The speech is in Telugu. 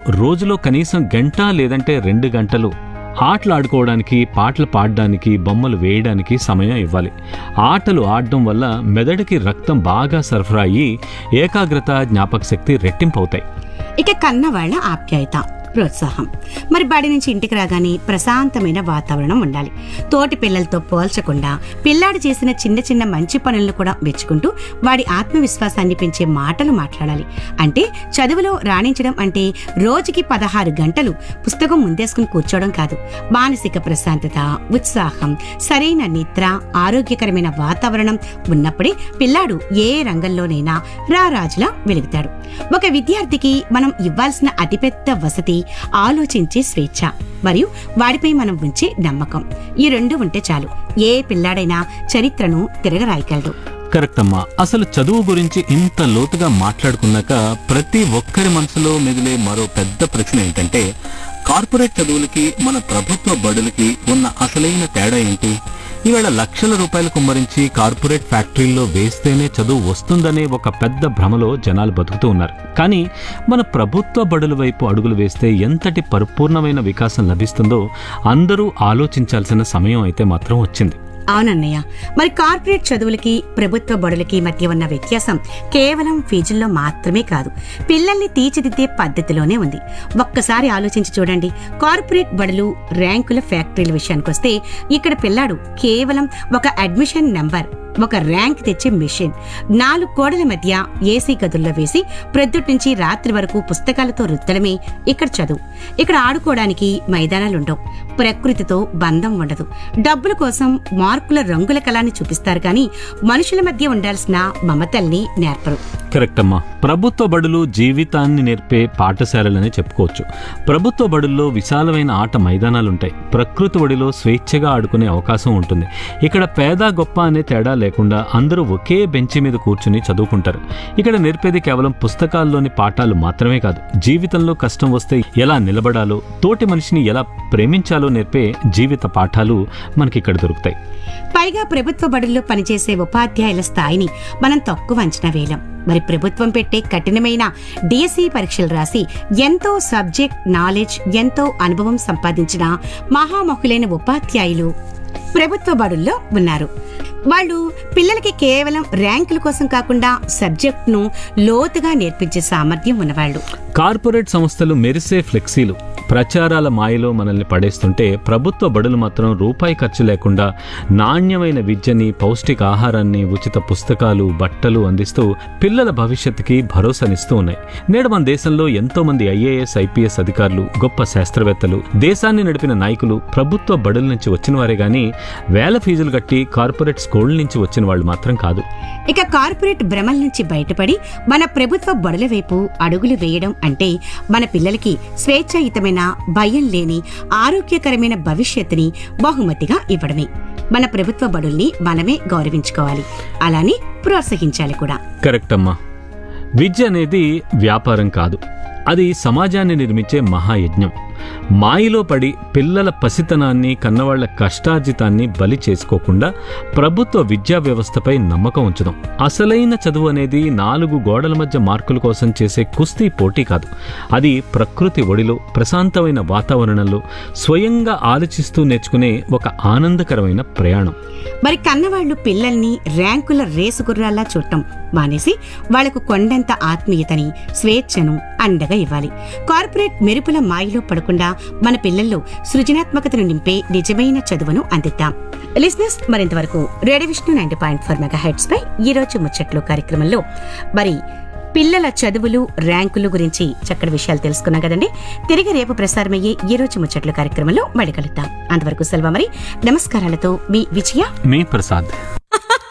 రోజులో కనీసం గంట లేదంటే రెండు గంటలు ఆటలు ఆడుకోవడానికి పాటలు పాడడానికి బొమ్మలు వేయడానికి సమయం ఇవ్వాలి ఆటలు ఆడడం వల్ల మెదడుకి రక్తం బాగా సరఫరా అయ్యి ఏకాగ్రత జ్ఞాపక శక్తి రెట్టింపు అవుతాయి ఇక కన్నవాళ్ల ఆప్యాయత ప్రోత్సాహం మరి బడి నుంచి ఇంటికి రాగానే ప్రశాంతమైన వాతావరణం ఉండాలి తోటి పిల్లలతో పోల్చకుండా పిల్లాడు చేసిన చిన్న చిన్న మంచి పనులను కూడా మెచ్చుకుంటూ వాడి ఆత్మవిశ్వాసాన్ని పెంచే మాటలు మాట్లాడాలి అంటే చదువులో రాణించడం అంటే రోజుకి పదహారు గంటలు పుస్తకం ముందేసుకుని కూర్చోవడం కాదు మానసిక ప్రశాంతత ఉత్సాహం సరైన నిద్ర ఆరోగ్యకరమైన వాతావరణం ఉన్నప్పుడే పిల్లాడు ఏ రంగంలోనైనా రారాజులా వెలుగుతాడు ఒక విద్యార్థికి మనం ఇవ్వాల్సిన అతిపెద్ద వసతి ఆలోచించే స్వేచ్ఛ మరియు వాడిపై మనం ఉంచే నమ్మకం ఈ రెండు ఉంటే చాలు ఏ పిల్లాడైనా చరిత్రను తిరగరాయగలడు కరెక్ట్ అమ్మా అసలు చదువు గురించి ఇంత లోతుగా మాట్లాడుకున్నాక ప్రతి ఒక్కరి మనసులో మెదిలే మరో పెద్ద ప్రశ్న ఏంటంటే కార్పొరేట్ చదువులకి మన ప్రభుత్వ బడులకి ఉన్న అసలైన తేడా ఏంటి ఈవేళ లక్షల రూపాయలు కుమ్మరించి కార్పొరేట్ ఫ్యాక్టరీల్లో వేస్తేనే చదువు వస్తుందనే ఒక పెద్ద భ్రమలో జనాలు బతుకుతూ ఉన్నారు కానీ మన ప్రభుత్వ బడుల వైపు అడుగులు వేస్తే ఎంతటి పరిపూర్ణమైన వికాసం లభిస్తుందో అందరూ ఆలోచించాల్సిన సమయం అయితే మాత్రం వచ్చింది అవునన్నయ్య మరి కార్పొరేట్ చదువులకి ప్రభుత్వ బడులకి మధ్య ఉన్న వ్యత్యాసం కేవలం ఫీజుల్లో మాత్రమే కాదు పిల్లల్ని తీర్చిదిద్దే పద్ధతిలోనే ఉంది ఒక్కసారి ఆలోచించి చూడండి కార్పొరేట్ బడులు ర్యాంకుల ఫ్యాక్టరీల విషయానికొస్తే ఇక్కడ పిల్లాడు కేవలం ఒక అడ్మిషన్ నంబర్ ఒక ర్యాంక్ తెచ్చే మిషన్ నాలుగు గోడల మధ్య ఏసీ గదుల్లో వేసి ప్రొద్దుటి నుంచి రాత్రి వరకు పుస్తకాలతో రుద్దడమే ఇక్కడ చదువు ఇక్కడ ఆడుకోవడానికి మైదానాలుండవు ప్రకృతితో బంధం ఉండదు డబ్బుల కోసం మార్కుల రంగుల కళాన్ని చూపిస్తారు కానీ మనుషుల మధ్య ఉండాల్సిన మమతల్ని నేర్పరు కరెక్ట్ అమ్మా ప్రభుత్వ బడులు జీవితాన్ని నేర్పే పాఠశాలలని చెప్పుకోవచ్చు ప్రభుత్వ బడుల్లో విశాలమైన ఆట మైదానాలుంటాయి ప్రకృతి ఒడిలో స్వేచ్ఛగా ఆడుకునే అవకాశం ఉంటుంది ఇక్కడ పేద గొప్ప అనే తేడా లేకుండా అందరూ ఒకే బెంచి మీద కూర్చుని చదువుకుంటారు ఇక్కడ నేర్పేది కేవలం పుస్తకాల్లోని పాఠాలు మాత్రమే కాదు జీవితంలో కష్టం వస్తే ఎలా నిలబడాలో తోటి మనిషిని ఎలా ప్రేమించాలో నేర్పే జీవిత పాఠాలు మనకి ఇక్కడ దొరుకుతాయి పైగా ప్రభుత్వ బడుల్లో పనిచేసే ఉపాధ్యాయుల స్థాయిని మనం తక్కువ అంచనా వేయలేం మరి ప్రభుత్వం పెట్టే కఠినమైన డిఎస్సి పరీక్షలు రాసి ఎంతో సబ్జెక్ట్ నాలెడ్జ్ ఎంతో అనుభవం సంపాదించిన మహామహులైన ఉపాధ్యాయులు ప్రభుత్వ బడుల్లో ఉన్నారు వాళ్ళు పిల్లలకి కేవలం ర్యాంకుల కోసం కాకుండా సబ్జెక్ట్ను లోతుగా నేర్పించే సామర్థ్యం ఉన్నవాళ్ళు కార్పొరేట్ సంస్థలు మెరిసే ఫ్లెక్సీలు ప్రచారాల మాయలో మనల్ని పడేస్తుంటే ప్రభుత్వ బడులు మాత్రం రూపాయి ఖర్చు లేకుండా నాణ్యమైన విద్యని పౌష్టిక ఆహారాన్ని ఉచిత పుస్తకాలు బట్టలు అందిస్తూ పిల్లల భవిష్యత్తుకి భరోసానిస్తూ ఉన్నాయి నేడు మన దేశంలో ఎంతో మంది ఐఏఎస్ ఐపీఎస్ అధికారులు గొప్ప శాస్త్రవేత్తలు దేశాన్ని నడిపిన నాయకులు ప్రభుత్వ బడుల నుంచి వచ్చిన వారే గాని వేల ఫీజులు కట్టి కార్పొరేట్ స్కూళ్ళ నుంచి వచ్చిన వాళ్ళు మాత్రం కాదు ఇక కార్పొరేట్ భ్రమల నుంచి బయటపడి మన ప్రభుత్వ బడుల వైపు అడుగులు వేయడం అంటే మన పిల్లలకి స్వేచ్ఛాయుతమైన భయం లేని ఆరోగ్యకరమైన భవిష్యత్తుని బహుమతిగా ఇవ్వడమే మన ప్రభుత్వ బడుల్ని మనమే గౌరవించుకోవాలి అలానే ప్రోత్సహించాలి కూడా కరెక్ట్ అమ్మా విద్య అనేది వ్యాపారం కాదు అది సమాజాన్ని నిర్మించే మహాయజ్ఞం మాయలో పడి పిల్లల పసితనాన్ని కన్నవాళ్ల కష్టార్జితాన్ని బలి చేసుకోకుండా ప్రభుత్వ విద్యా వ్యవస్థపై నమ్మకం ఉంచుదాం అసలైన చదువు అనేది నాలుగు గోడల మధ్య మార్కుల కోసం చేసే కుస్తీ పోటీ కాదు అది ప్రకృతి ఒడిలో ప్రశాంతమైన వాతావరణంలో స్వయంగా ఆలోచిస్తూ నేర్చుకునే ఒక ఆనందకరమైన ప్రయాణం మరి కన్నవాళ్లు పిల్లల్ని ర్యాంకుల రేసు గుర్రాల్లా చూడటం మానేసి వాళ్లకు కొండంత ఆత్మీయతని స్వేచ్ఛను అండగా ఇవ్వాలి కార్పొరేట్ మెరుపుల మాయలో పడకుండా మన పిల్లల్లో సృజనాత్మకతను నింపే నిజమైన చదువును అందిద్దాం లిస్నెస్ మరింతవరకు radio Vishnu ninety point four mega hertz పై ఈ రోజు ముచ్చట్లు కార్యక్రమంలో మరి పిల్లల చదువులు ర్యాంకులు గురించి చక్కటి విషయాలు తెలుసుకున్నాం కదండి తిరిగి రేపు ప్రసారమయ్యే ఈ రోజు ముచ్చట్లు కార్యక్రమంలో మళ్ళీ కలుద్దాం అంతవరకు సెలవు మరి నమస్కారాలతో మీ విజయ మీ ప్రసాద్